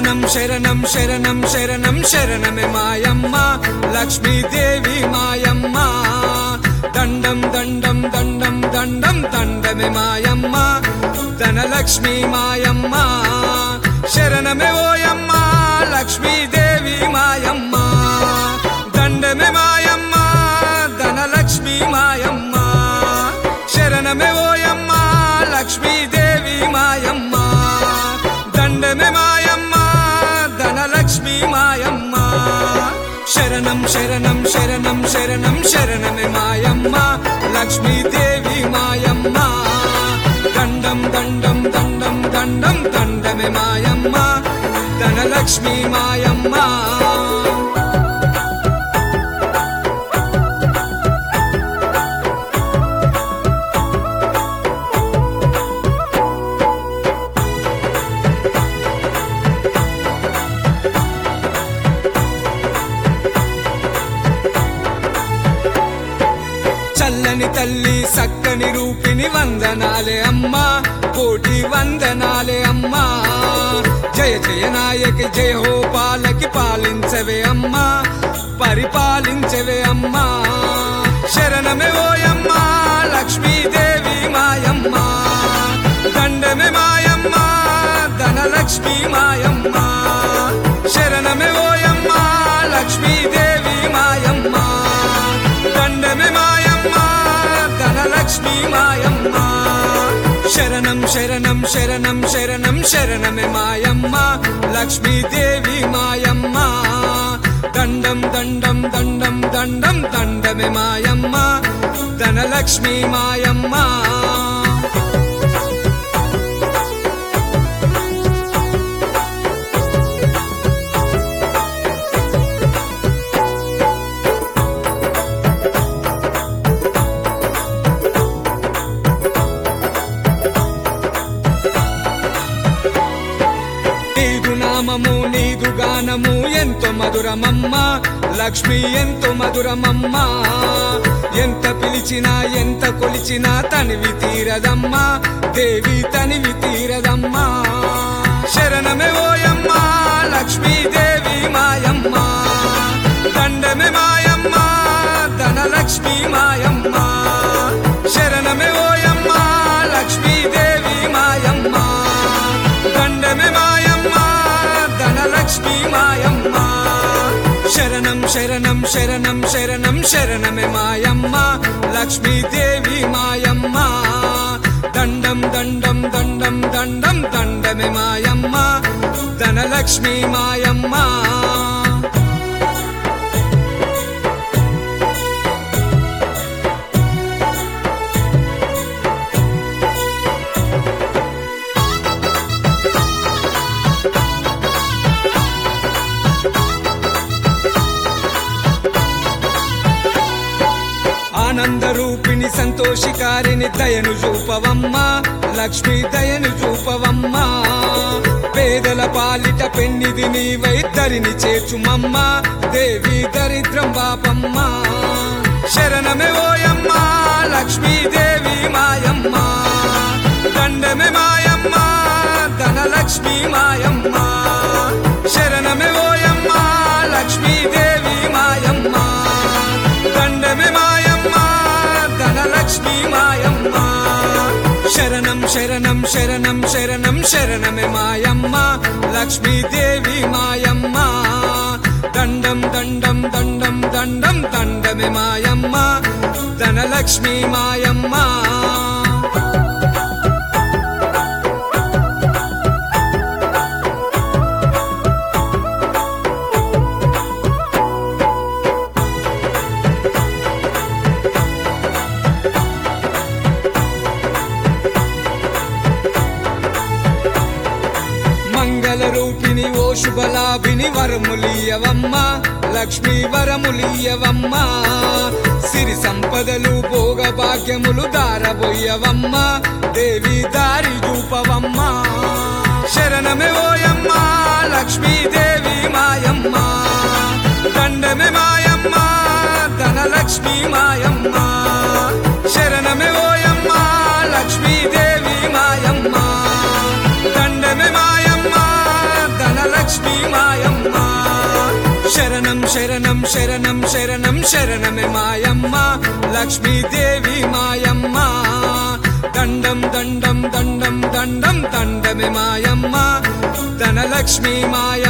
శరణం శరణం శరణం శరణం శరణమే మాయమ్మ లక్ష్మీదేవి మాయమ్మ దండం దండం దండం దండం దండమే మాయమ్మ ధనలక్ష్మి మాయమ్మ శరణమే ఓయమ్మ లక్ష్మీదేవి మాయమ్మ దండమే మాయమ్మ ధనలక్ష్మి మాయమ్మ శరణమే ఓయమ్మ లక్ష్మీదేవి మాయమ్మ దండమే మాయమ్మ ధనలక్ష్మి మాయమ్మ శరణం శరణం శరణం శరణం శరణమే మాయమ్మ లక్ష్మీదేవి మాయమ్మ దండం దండం దండం దండం దండమే మాయమ్మ ధనలక్ష్మి మాయమ్మ చల్లని తల్లి సక్కని రూపిణి వందనాలే అమ్మా కోటి వందనాలే అమ్మా జయ జయ నాయకి జయ హో పాలకి పాలించవే అమ్మా పరిపాలించవే అమ్మా శరణమే ఓయమ్మా లక్ష్మీదేవి మాయమ్మ దండమే మాయమ్మ ధనలక్ష్మి మాయమ్మ శరణమే ఓయమ్మా లక్ష్మీదేవి మాయమ్మ దండమే మాయమ్మ ధనలక్ష్మి మాయమ్మ శరణం శరణం శరణం శరణం శరణమే మాయమ్మ లక్ష్మీదేవి మాయమ్మ దండం దండం దండం దండం దండమే మాయమ్మ ధనలక్ష్మి మాయమ్మ నీదు నామము నీదు గానము ఎంతో మధురమమ్మ లక్ష్మి ఎంతో మధురమమ్మ ఎంత పిలిచినా ఎంత కొలిచినా తనివి తీరదమ్మా దేవి తనివి తీరదమ్మా శరణమే ఓయమ్మ లక్ష్మీదేవి మాయమ్మ దండమే మాయమ్మ ధనలక్ష్మి మాయమ్మ శరణమే ఓయమ్మ లక్ష్మీదేవి మాయమ్మ దండమే మాయమ్మ ధనలక్ష్మి మాయమ్మ శరణం శరణం శరణం శరణం శరణమే మాయమ్మ లక్ష్మీదేవి మాయమ్మ దండం దండం దండం దండం దండమే మాయమ్మ ధనలక్ష్మి మాయమ్మ ఆనంద రూపిణి సంతోషికారిని దయను చూపవమ్మ లక్ష్మీ దయను చూపవమ్మ పేదల పాలిట పెన్నిది నీవై దరిని చేర్చుమమ్మ దేవి దరిద్రం పాపమ్మ శరణమే ఓయమ్మ లక్ష్మీదేవి మాయమ్మ దండమే మాయమ్మ ధనలక్ష్మి మాయమ్మ శరణమే ఓయమ్మ లక్ష్మీదేవి మాయమ్మ దండమే మాయమ్మ ధనలక్ష్మి మాయమ్మ శరణం శరణం శరణం శరణం శరణమే మాయమ్మ లక్ష్మీదేవి మాయమ్మ దండం దండం దండం దండం దండమే మాయమ్మ ధనలక్ష్మి మాయమ్మ మంగళ రూపిణి ఓ శుభలాభిని వరములీయవమ్మ లక్ష్మీ వరములీయవమ్మ సిరి సంపదలు భోగ భాగ్యములు దారబోయవమ్మ దేవి దారి చూపవమ్మ శరణమే ఓయమ్మ లక్ష్మీదేవి మాయమ్మ దండమే మాయమ్మ ధనలక్ష్మి మాయమ్మ శరణమే ఓయమ్మ లక్ష్మీదేవి మాయమ్మ దండమే మాయమ్మ ధనలక్ష్మి శరణం శరణం శరణం శరణం శరణమే మాయమ్మ లక్ష్మీదేవి మాయమ్మ దండం దండం దండం దండం దండమే మాయమ్మ ధనలక్ష్మి మాయ